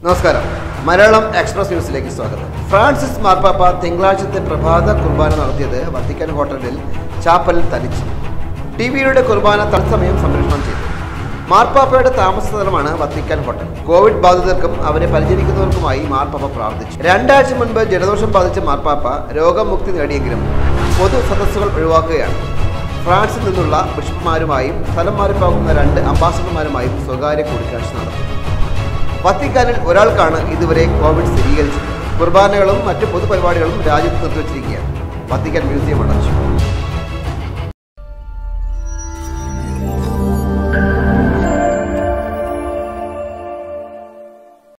നമസ്കാരം മലയാളം എക്സ്പ്രസ് ന്യൂസിലേക്ക് സ്വാഗതം ഫ്രാൻസിസ് മാർപ്പാപ്പ തിങ്കളാഴ്ചത്തെ പ്രഭാത കുർബാന നടത്തിയത് വത്തിക്കാൻ ഹോട്ടലിൽ ചാപ്പലിൽ തനിച്ചു ടി വിയുടെ കുർബാന തത്സമയം സംപ്രേഷണം ചെയ്തു മാർപ്പാപ്പയുടെ താമസ സ്ഥലമാണ് വത്തിക്കാൻ ഹോട്ടൽ കോവിഡ് ബാധിതർക്കും അവരെ പരിചരിക്കുന്നവർക്കുമായി മാർപ്പാപ്പ പ്രാർത്ഥിച്ചു രണ്ടാഴ്ച മുൻപ് ജലദോഷം ബാധിച്ച മാർപ്പാപ്പ രോഗമുക്തി നേടിയെങ്കിലും പൊതു സദസ്സുകൾ ഒഴിവാക്കുകയാണ് ഫ്രാൻസിൽ നിന്നുള്ള ബിഷപ്പുമാരുമായും സ്ഥലം മാറിപ്പോകുന്ന രണ്ട് അംബാസഡർമാരുമായും സ്വകാര്യ കൂടിക്കാഴ്ച നടത്തി വത്തിക്കാനിൽ ഒരാൾക്കാണ് ഇതുവരെ കോവിഡ് സ്ഥിരീകരിച്ചത് കുർബാനകളും മറ്റ് പൊതുപരിപാടികളും രാജ്യത്ത് നിർത്തിവച്ചിരിക്കുകയാണ് വത്തിക്കാൻ മ്യൂസിയം അടച്ചു